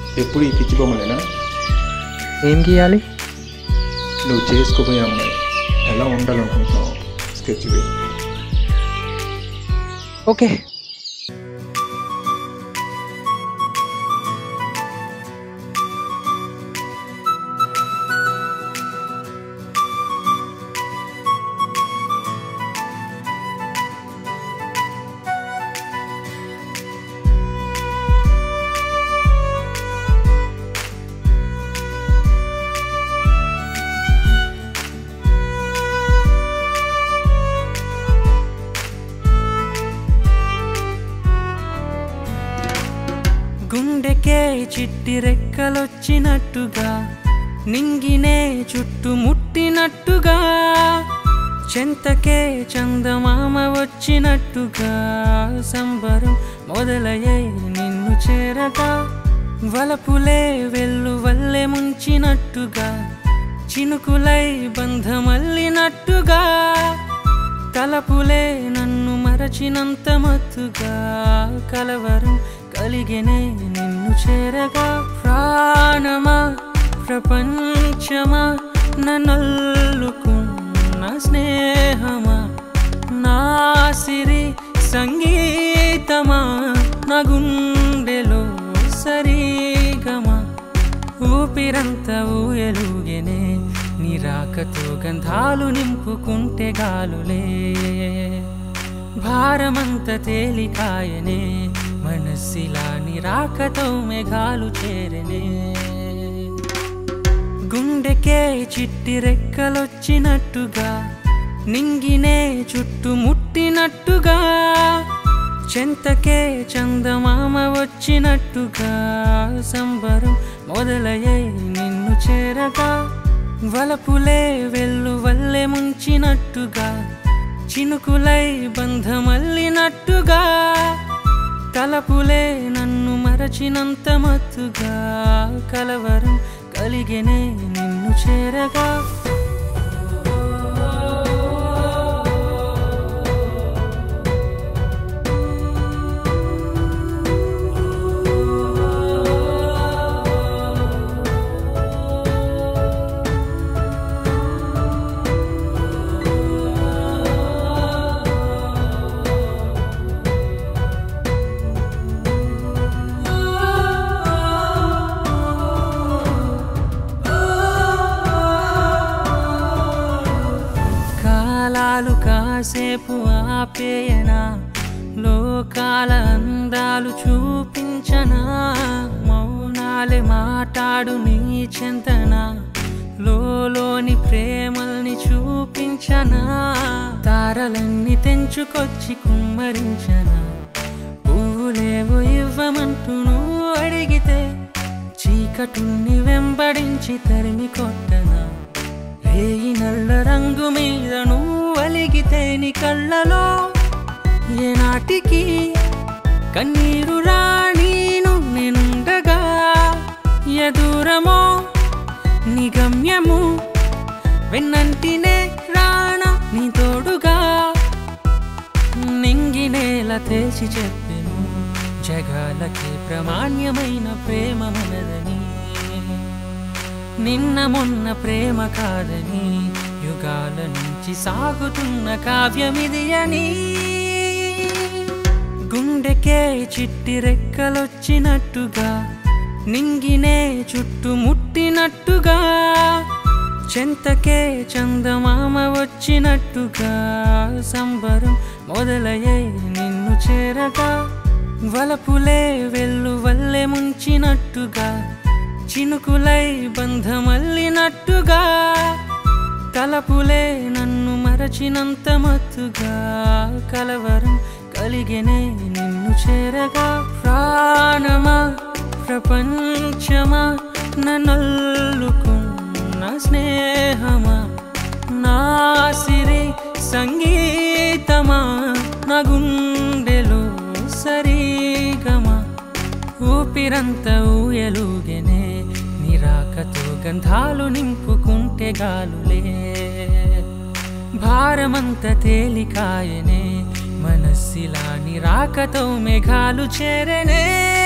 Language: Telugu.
ఎప్పుడు ఈ పిచ్చి బొమ్మలేనా ఏం గీయాలి నువ్వు చేసుకోబోయే అమ్మాయి ఎలా ఉండాలనుకుంటున్నావు స్కెచ్ వేయి ఓకే గుండెకే చిట్టి రెక్కలొచ్చినట్టుగా నింగినే చుట్టుముట్టినట్టుగా చెంతకే చందమామ వచ్చినట్టుగా సంబరం మొదలయ్యై నిన్ను చేరగా వలపులే వెళ్ళు వల్లే ముంచినట్టుగా చినుకులై బంధమల్లినట్టుగా తలపులే నన్ను మరచినంత మత్తుగా కలవరం కలిగినే నిన్ను చేరగా ప్రాణమా ప్రపంచమా నన్నల్లుకున్న స్నేహమా నా సిరి సంగీతమా నా గుండెలో సరిగమా ఊపిరంతా ఊయలుగెనే నిరాకతో గంధాలు నింపుకుంటే గాలులే భారమంత తేలికాయనే మనస్సిలా నిరాకతో మేఘాలు చేరనే గుండెకే చిట్టి రెక్కలొచ్చినట్టుగా నింగినే చుట్టుముట్టినట్టుగా చెంతకే చందమామ వచ్చినట్టుగా సంబరం మొదలయ్యై నిన్ను చేరగా వలపులే వెళ్ళు వల్లే ముంచినట్టుగా చినుకులై బంధమల్లినట్టుగా తలపులే నన్ను మరచినంత మత్తుగా కలవరం కలిగినే నిన్ను చేరగా కాలాలు కాసేపు ఆపేయనా లోకాల అందాలు చూపించనా మౌనాలే మాటాడు నీ చెంతనా లోని ప్రేమల్ని చూపించనా తారలన్నీ తెంచుకొచ్చి కుమ్మరించనా పువ్వులేవో ఇవ్వమంటూ నువ్వు అడిగితే చీకటుని వెంబడించి తరిమి కొట్టనా రేయి నల్ల రంగు మీద నువ్వు అలిగితే నీ కళ్ళలో ఏనాటికి కన్నీరు రాణీను నేనుండగా ఎదూరమో నీ గమ్యము వెన్నంటినే రానా నీ తోడుగా నింగి నేల తేల్చి చెప్పెను జగాలకి ప్రమాణ్యమైన ప్రేమ మనదని నిన్న మొన్న ప్రేమ కాదని యుగాల నుంచి సాగుతున్న కావ్యమిది అని గుండెకే చిట్టి రెక్కలొచ్చినట్టుగా నింగినే చుట్టుముట్టినట్టుగా చెంతకే చందమామ వచ్చినట్టుగా సంబరం మొదలయ్యై నిన్ను చేరగా వలపులే వెళ్ళు వల్లే ముంచినట్టుగా చినుకులై బంధమల్లినట్టుగా తలపులే నన్ను మరచినంత మత్తుగా కలవరం కలిగినే నిన్ను చేరగా ప్రాణమా ప్రపంచమా నన్నల్లుకున్న స్నేహమా నా సిరి సంగీతమా నా గుండెలో సరిగమా ఊపిరంతా ఊయలుగెనే నిరాకతో గంధాలు నింపుకుంటే గాలులే భారమంత తేలికాయనే మనస్సిలా నిరాకతో మేఘాలు చేరనే